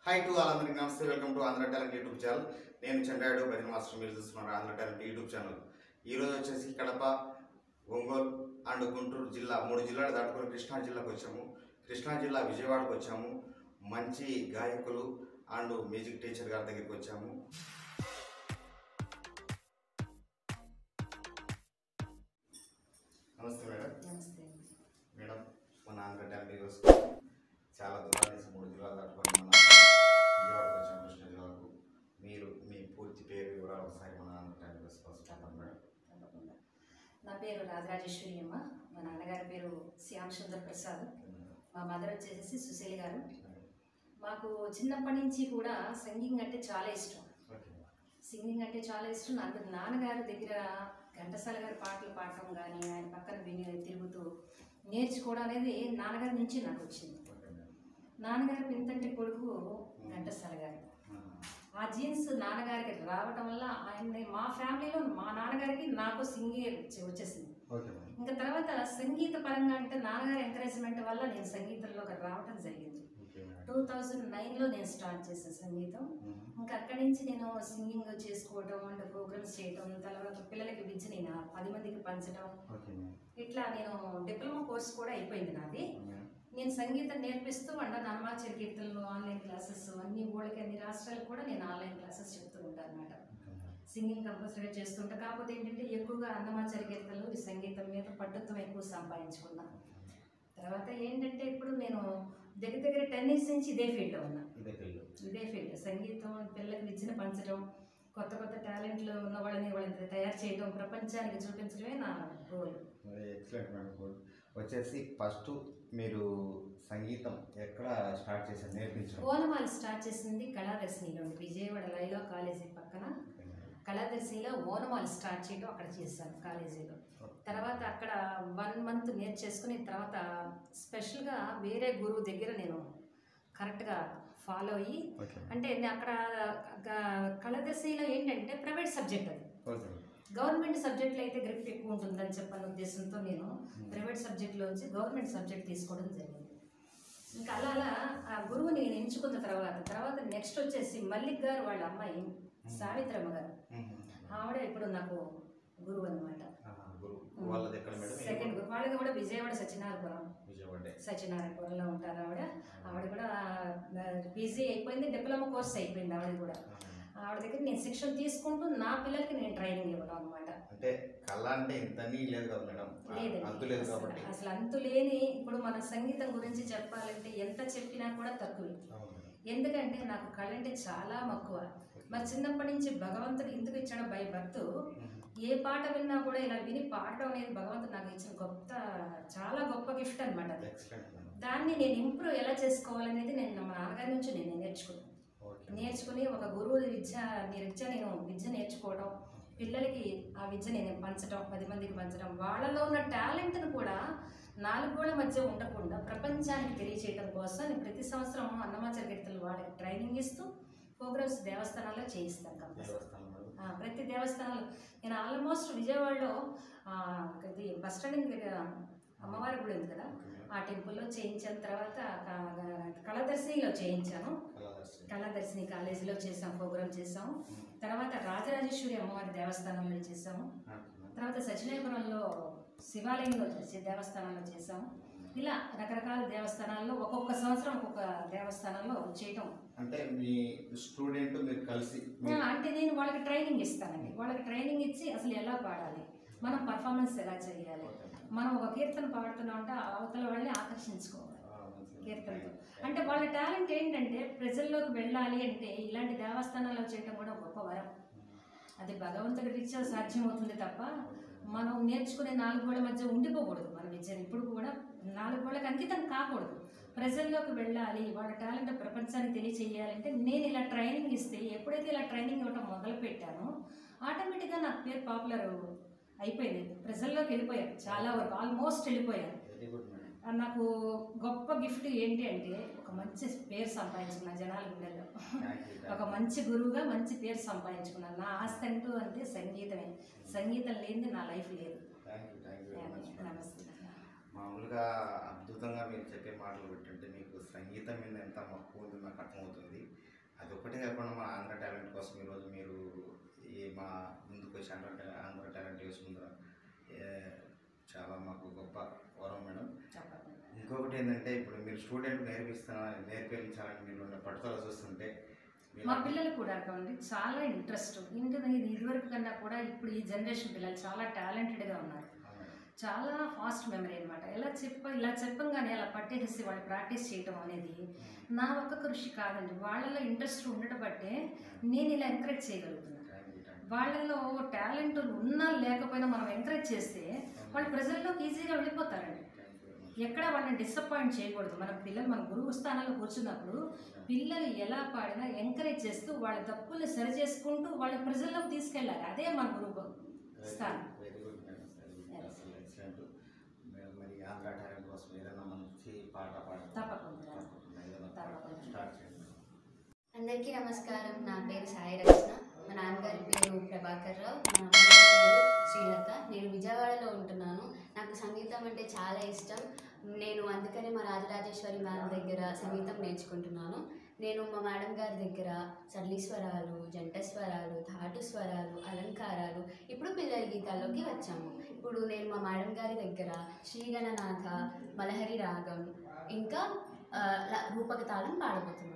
Hi to all అందరికి నమస్తే welcome to Andhra talent YouTube channel నేను చంద్రాయుడు భజన మాస్టర్ మీరు చూస్తున్నారు ఆంధ్ర టాలెంట్ యూట్యూబ్ ఛానల్ ఈ రోజు వచ్చేసి కడప ఒంగోలు అండ్ గుంటూరు జిల్లా మూడు జిల్లాలు దాటుకొని కృష్ణా జిల్లాకు వచ్చాము కృష్ణా జిల్లా విజయవాడకు వచ్చాము మంచి గాయకులు అండ్ మ్యూజిక్ టీచర్ గారి దగ్గరికి వచ్చాము నమస్తే మేడం నమస్తే మేడం మన ఆంధ్ర టాలెంట్ యూస్ కోసం చాలా దూరాల నుంచి మూడు జిల్లాలు దాటుకొని మన విజయవాడకు వచ్చాం కృష్ణా జిల్లాకు మీరు మీ పూర్తి పేరు వివరాలు ఒకసారి మన ఆంధ్ర టాలెంట్ యూస్ కోసం చెప్పండి మేడం తప్పకుండా నా పేరు రాజరాజేశ్వరి అమ్మ మా నాన్నగారి పేరు శ్యామ్ సుందర్ ప్రసాద్ మా మదర్ వచ్చేసి సుశీల్ గారు మాకు చిన్నప్పటి నుంచి కూడా సింగింగ్ అంటే చాలా ఇష్టం ఓకే సింగింగ్ అంటే చాలా ఇష్టం నాకు నాన్నగారి దగ్గర ఘంటసాల గారి పాటలు పాడటం కానీ ఆయన పక్కన విని తిరుగుతూ నేర్చుకోవడం అనేది నాన్నగారి నుంచి నాకు వచ్చింది ఓకే మేడం నాన్నగారి పెంతంటి కొడుకు ఘంటసాల గారు ఆ జీన్స్ నాన్నగారికి రావటం వల్ల ఆయన మా ఫ్యామిలీలో మా నాన్నగారికి నాకు సింగింగ్ వచ్చేసింది ఓకే మేడం ఇంకా తర్వాత సంగీత పరంగా అంటే నాన్నగారి ఎంకరేజ్మెంట్ వల్ల నేను సంగీతంలోకి రావటం జరిగింది ఓకే మేడం టూ థౌజండ్ నైన్లో నేను స్టార్ట్ చేశాను సంగీతం ఇంకా అక్కడి నుంచి నేను సింగింగ్ చేసుకోవడం అండ్ ప్రోగ్రామ్స్ చేయడం తర్వాత పిల్లలకి విద్య నేను పది మందికి పంచడం ఓకే మేడం ఇట్లా నేను డిప్లొమా కోర్స్ కూడా అయిపోయింది నాది మేడం నేను సంగీతం నేర్పిస్తూ అండ నర్మాచర కీర్తనలు ఆన్లైన్ క్లాసెస్ అన్ని ఊళ్ళకి అన్ని రాష్ట్రాలకు కూడా నేను ఆన్లైన్ క్లాసెస్ చెప్తూ ఉంటాను అనమాట ఓకే మేడం సింగింగ్ కంపల్సరీగా చేస్తుంటా కాకపోతే ఏంటంటే ఎక్కువగా అన్నమాచారి కీర్తనలు ఈ సంగీతం మీద పట్టుత్వం ఎక్కువ సంపాదించుకున్నా తర్వాత ఏంటంటే ఇప్పుడు నేను దగ్గర దగ్గర టెన్ ఇయర్స్ నుంచి ఇదే ఫీల్డ్లో ఉన్నా ఇదే పిల్లు ఇదే ఫీల్డ్ సంగీతం పిల్లలకి విద్యను పంచడం కొత్త కొత్త టాలెంట్లు ఉన్న వాళ్ళని వాళ్ళని తయారు చేయడం ప్రపంచానికి చూపించడమే నా గోల్ ఎక్సలెంట్ మేడం గుడ్ వచ్చేసి ఫస్ట్ మీరు సంగీతం ఎక్కడ స్టార్ట్ చేశారు నేర్పించడం ఓనమాలు స్టార్ట్ చేసింది కళాదర్శినిలో విజయవాడ లైలా కాలేజీ పక్కన ఓకే మేడం. కళాదర్శిలో ఓనమాలు స్టార్ట్ చేయడం అక్కడ చేశాను కాలేజీలో తర్వాత అక్కడ వన్ మంత్ నేర్చేసుకుని తర్వాత స్పెషల్గా వేరే గురువు దగ్గర నేను కరెక్ట్గా ఫాలో అయ్యి ఓకే అంటే నేను అక్కడ గ- కళాదర్శిలో ఏంటంటే ప్రైవేట్ సబ్జెక్ట్ అది ఓకే మేడం. గవర్నమెంట్ సబ్జెక్ట్లో అయితే గ్రిప్ ఎక్కువ ఉంటుందని చెప్పన్న ఉద్దేశంతో నేను ప్రైవేట్ సబ్జెక్ట్లోంచి గవర్నమెంట్ సబ్జెక్ట్ తీసుకోవడం జరిగింది ఇంకా అలా అలా ఆ గురువుని నేను ఎంచుకున్న తర్వాత తర్వాత నెక్స్ట్ వచ్చేసి మల్లిక్ గారు వాళ్ళ అమ్మాయి సావిత్రమ్మ గారు మ్మ్. ఆవిడ ఇప్పుడు నాకు గురువు అనమాట ఆహా, గురువు వాళ్ళది ఎక్కడ మేడం సెకండ్ గురువు వాళ్ళది కూడా విజయవాడ సత్యనారాయణపురం విజయవాడ సత్యనారాయణపురంలో ఉంటారు ఆవిడ ఆవిడ కూడా పీజీ అయిపోయింది డిప్లొమా కోర్స్ అయిపోయింది ఆవిడ కూడా ఆవిడ దగ్గర నేను శిక్షణ తీసుకుంటూ నా పిల్లలకి నేను ట్రైనింగ్ ఇవ్వడం అనమాట అంటే కళ అంటే ఇంతని లేదు కదా మేడం అంతు లేదు లేదండి కాబట్టి అసలు- అసలు అంతు లేని ఇప్పుడు మన సంగీతం గురించి చెప్పాలంటే ఎంత చెప్పినా కూడా తక్కువే అవును మేడం. ఎందుకంటే నాకు కళ అంటే చాలా మక్కువ మరి చిన్నప్పటి నుంచి భగవంతుడు ఎందుకు ఇచ్చాడో బై బర్త్ ఏ పాట విన్నా కూడా ఇలా విని పాడడం అనేది భగవంతుడు నాకు ఇచ్చిన గొప్ప చాలా గొప్ప గిఫ్ట్ అనమాట అది ఎక్సలెంట్ మేడం దాన్ని నేను ఇంప్రూవ్ ఎలా చేసుకోవాలనేది నేను మా నాన్నగారి నుంచి నేను నేర్చుకున్నాను ఓకే నేర్చుకుని ఒక గురువు విద్య రీత్యా నేను విద్య నేర్చుకోవడం పిల్లలకి ఆ విద్య నేను పంచడం పది మందికి పంచడం వాళ్ళలో ఉన్న టాలెంట్ను కూడా నాలుగు గోళ్ల మధ్య ఉండకుండా ప్రపంచానికి తెలియచేయడం కోసం నేను ప్రతి సంవత్సరం అన్నమాచార కీర్తనలు వాళ్ళకి ట్రైనింగ్ ఇస్తూ ప్రోగ్రామ్స్ దేవస్థానాల్లో చేయిస్తాను కంపల్సరీ దేవస్థానం మేడం ఆ, ప్రతి దేవస్థానాలు నేను ఆల్మోస్ట్ విజయవాడలో ఆ, ఇది బస్ స్టాండింగ్ దగ్గర అమ్మవారి గుడి ఉంది కదా ఓకే మేడం. ఆ టెంపుల్లో చేయించిన తర్వాత క- కళాదర్శినిలో చేయించాను కళాదర్శి. కళాదర్శిని కాలేజీలో చేసాం ప్రోగ్రామ్ చేసాం మ్మ్. తర్వాత రాజరాజేశ్వరి అమ్మవారి దేవస్థానంలో చేసాము ఓకే మేడం. తర్వాత సత్యనారాయణపురంలో శివాలయంలో చేసే దేవస్థానంలో చేసాము ఇలా రకరకాల దేవస్థానాల్లో ఒక్కొక్క సంవత్సరం ఒక్కొక్క దేవస్థానంలో చేయటం అంటే మీ స్టూడెంట్ మీరు కలిసి ఆ, అంటే నేను వాళ్ళకి ట్రైనింగ్ ఇస్తానండి వాళ్ళకి ట్రైనింగ్ ఇచ్చి అసలు ఎలా పాడాలి మనం పర్ఫార్మెన్స్ ఎలా చేయాలి మనం ఒక కీర్తన పాడుతున్నాం అంటే అవతల వాళ్ళని ఆకర్షించుకోవాలి కీర్తనతో అంటే వాళ్ళ టాలెంట్ ఏంటంటే ప్రజల్లోకి వెళ్ళాలి అంటే ఇలాంటి దేవస్థానాల్లో చేయటం కూడా గొప్ప వరం అది భగవంతుడి రీత్యా సాధ్యమవుతుంది తప్ప మనం నేర్చుకునే నాలుగు గోడల మధ్య ఉండిపోకూడదు మన విద్యను ఇప్పుడు కూడా నాలుగు గోడలకు అంకితం కాకూడదు ప్రజల్లోకి వెళ్ళాలి వాళ్ళ టాలెంట్ ప్రపంచానికి తెలియచేయాలంటే నేను ఇలా ట్రైనింగ్ ఇస్తే ఎప్పుడైతే ఇలా ట్రైనింగ్ ఇవ్వడం మొదలు పెట్టానో ఆటోమేటిక్గా నా పేరు పాపులర్ అయిపోయింది ప్రజల్లోకి వెళ్ళిపోయాను చాలా వరకు ఆల్మోస్ట్ వెళ్ళిపోయాను వెరీ గుడ్ మేడం ఆ, నాకు గొప్ప గిఫ్ట్ ఏంటి అంటే ఒక మంచి పేరు సంపాదించుకున్నా జనాల గుండెల్లో థ్యాంక్ యూ ఒక మంచి గురువుగా మంచి పేరు సంపాదించుకున్నాను నా ఆస్తి అంటూ అంటే సంగీతమే సంగీతం లేనిది నా లైఫ్ లేదు thank you thank you very much madam నమస్తే మా మామూలుగా అద్భుతంగా మీరు చెప్పే మాటలు పెట్టంటే మీకు సంగీతం మీద ఎంత మక్కువ ఉందో నాకు అర్థమవుతుంది అది ఒకటే కాకుండా మా ఆంధ్ర టాలెంట్ కోసం ఈరోజు మీరు ఈ మా ముందుకు వచ్చి ఆంధ్ర టా- ఆంధ్ర టాలెంట్ న్యూస్ ముందర ఏ, చాలా మాకు గొప్ప వరం మేడం చెప్పండి ఇంకొకటి ఏంటంటే ఇప్పుడు మీరు స్టూడెంట్ నేర్పిస్తా నేర్పించాలని మీరు ఉన్న పట్టుదల చూస్తుంటే మీరు- మా పిల్లలు కూడా కావండి చాలా ఇంట్రెస్ట్ ఇంకా ఇది ఇదివరకు కన్నా కూడా ఇప్పుడు ఈ జనరేషన్ పిల్లలు చాలా టాలెంటెడ్గా ఉన్నారు అవును మేడం. చాలా ఫాస్ట్ మెమరీ అనమాట ఎలా చెప్ప ఇలా చెప్పంగానే అలా పట్టేసి వాళ్ళు ప్రాక్టీస్ చేయడం అనేది నా ఒక్క కృషి కాదండి వాళ్ళలో ఇంట్రెస్ట్ ఉండటం బట్టే నేను ఇలా ఎంకరేజ్ చేయగలుగుతున్నాను Thank you, thank you. వాళ్ళలో టాలెంట్ ఉన్నా లేకపోయినా మనం ఎంకరేజ్ చేస్తే వాళ్ళు ప్రజల్లోకి ఈజీగా వెళ్ళిపోతారండి Thank you very much. ఎక్కడ వాళ్ళని డిసప్పాయింట్ చేయకూడదు మన పిల్లలు మన గురువు స్థానంలో కూర్చున్నప్పుడు పిల్లలు ఎలా పాడినా ఎంకరేజ్ చేస్తూ వాళ్ళ తప్పుల్ని సరి చేసుకుంటూ వాళ్ళ ప్రజల్లోకి తీసుకెళ్ళాలి అదే మన గురువు స్థానం very good madam very good అసలు ఎక్సలెంట్ మేడం మరి ఆంధ్ర టాలెంట్ కోసం ఏదైనా మంచి పాట పాడాలి తప్పకుండా. తప్పకుండా ఏదైనా తప్పకుండా. స్టార్ట్ చేయండి అందరికీ నమస్కారం నా పేరు సాయి రచన మా నాన్నగారి పేరు ప్రభాకర్ రావు మా అమ్మగారి పేరు శ్రీలత నేను విజయవాడలో ఉంటున్నాను నాకు సంగీతం అంటే చాలా ఇష్టం నేను అందుకనే మా రాజరాజేశ్వరి మ్యామ్ దగ్గర సంగీతం నేర్చుకుంటున్నాను నేను మా మేడం గారి దగ్గర సరళి స్వరాలు జంట స్వరాలు ధాటు స్వరాలు అలంకారాలు ఇప్పుడు పిల్లల గీతాల్లోకి వచ్చాము ఇప్పుడు నేను మా మేడం గారి దగ్గర శ్రీగణనాథ మలహరి రాగం ఇంకా ఆ, ల- రూపక తాళం పాడబోతున్నాను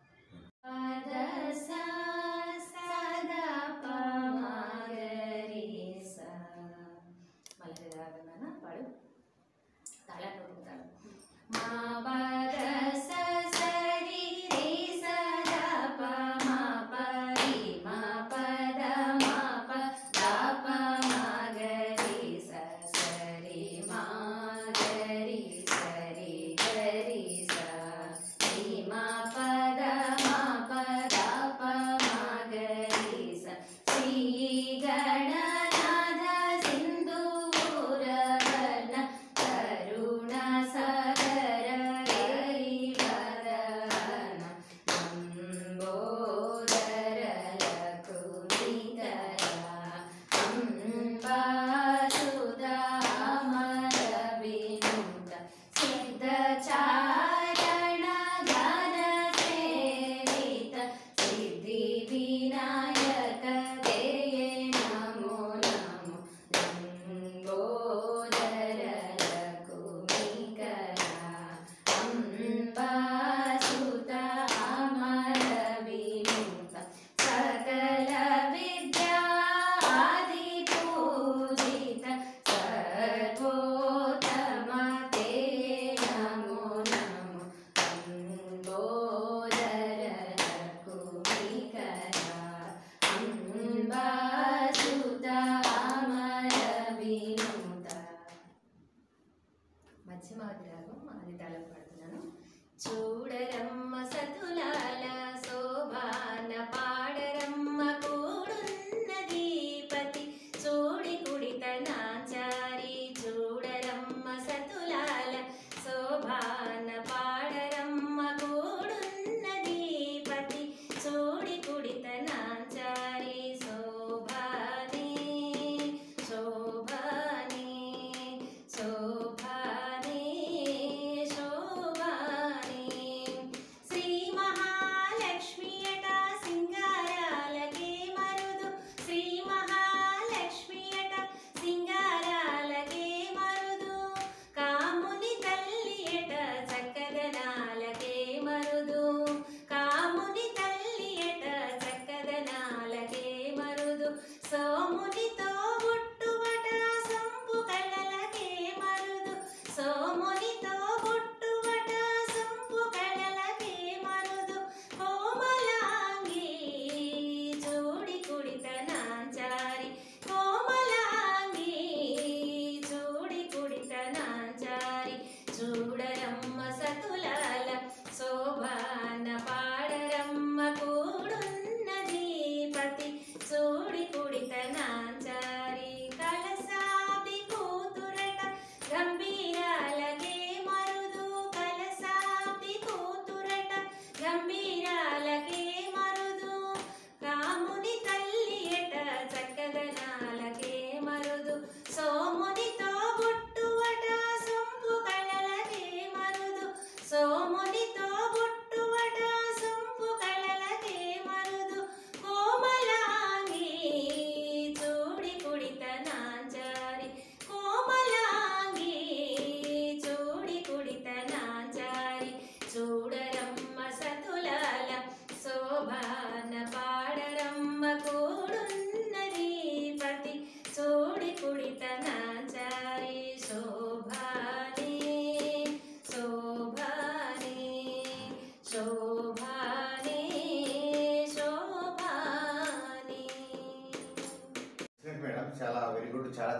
పాడు తాళాలు ఊరుకుతాడు. మా పద స సరి రి స ద ప మా ప రి మా పద మా ప ద ప మా గ రి స సరి మా గ రి సరి గ రి స రి మా పద మా ప ద ప మా గ రి స శ్రీ గణనాథ సింధూర వర్ణ కరుణ సాగర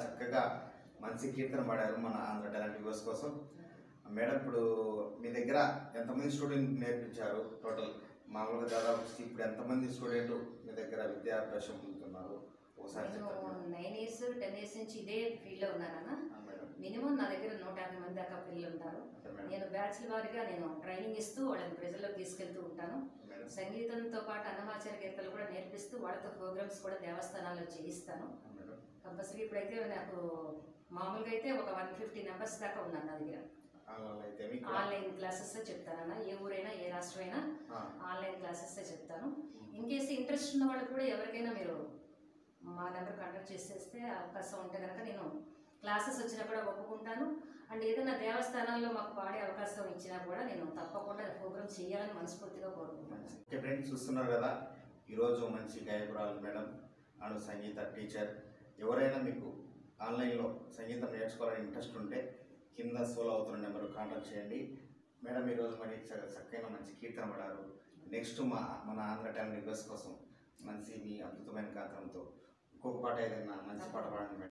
చక్కగా మంచి కీర్తన పాడారు మన ఆంధ్ర టాలెంట్ వ్యూవర్స్ కోసం మేడం ఇప్పుడు మీ దగ్గర ఎంతమంది స్టూడెంట్ నేర్పించారు టోటల్ మామూలుగా దాదాపు ఇప్పుడు ఎంతమంది స్టూడెంట్ మీ దగ్గర విద్యాభ్యాసం పొందుతున్నారు ఒకసారి నేను చెప్తారా నైన్ ఇయర్స్ టెన్ ఇయర్స్ నుంచి ఇదే ఫీల్డ్లో ఉన్నానన్న ఆ, మేడం మినిమం నా దగ్గర నూట యాభై మంది దాకా పిల్లలు ఉంటారు ఓకే మేడం నేను బ్యాచ్ల వారీగా నేను ట్రైనింగ్ ఇస్తూ వాళ్ళని ప్రజల్లోకి తీసుకెళ్తూ ఉంటాను మేడం సంగీతంతో పాటు అన్నమాచార గీతలు కూడా నేర్పిస్తూ వాళ్ళతో ప్రోగ్రామ్స్ కూడా దేవస్థానాల్లో చేయిస్తాను ఆ, మేడం కంపల్సరీ ఇప్పుడైతే నాకు మామూలుగా అయితే ఒక వన్ ఫిఫ్టీ నెంబర్స్ దాకా ఉన్నాను నా దగ్గర ఆన్లైన్ అయితే మీకు ఆన్లైన్ క్లాసెస్ చెప్తానన్న ఏ ఊరైనా ఏ రాష్ట్రమైనా ఆ, ఆన్లైన్ క్లాసెస్ చెప్తాను ఇన్ కేసు ఇంట్రెస్ట్ ఉన్న వాళ్ళు కూడా ఎవరికైనా మీరు మా నెంబర్ కాంటాక్ట్ చేసేస్తే అవకాశం ఉంటే కనుక నేను క్లాసెస్ వచ్చినా కూడా ఒప్పుకుంటాను అండ్ ఏదైనా దేవస్థానాల్లో మాకు పాడే అవకాశం ఇచ్చినా కూడా నేను తప్పకుండా ప్రోగ్రామ్ చేయాలని మనస్ఫూర్తిగా కోరుకుంటున్నాను ఓకే ఫ్రెండ్స్ చూస్తున్నారు కదా ఈరోజు మంచి గాయకురాలు మేడం అండ్ సంగీత టీచర్ ఎవరైనా మీకు ఆన్లైన్లో సంగీతం నేర్చుకోవాలని ఇంట్రెస్ట్ ఉంటే కింద సోలో అవుతున్న నెంబర్ కాంటాక్ట్ చేయండి మేడం ఈరోజు మరి చ- చక్కైన మంచి కీర్తన పడారు నెక్స్ట్ మా మన ఆంధ్ర టాలెంట్ రిక్వెస్ట్ కోసం మంచి మీ అద్భుతమైన గాత్రంతో ఇంకొక పాట ఏదైనా మంచి పాట పాడండి మేడం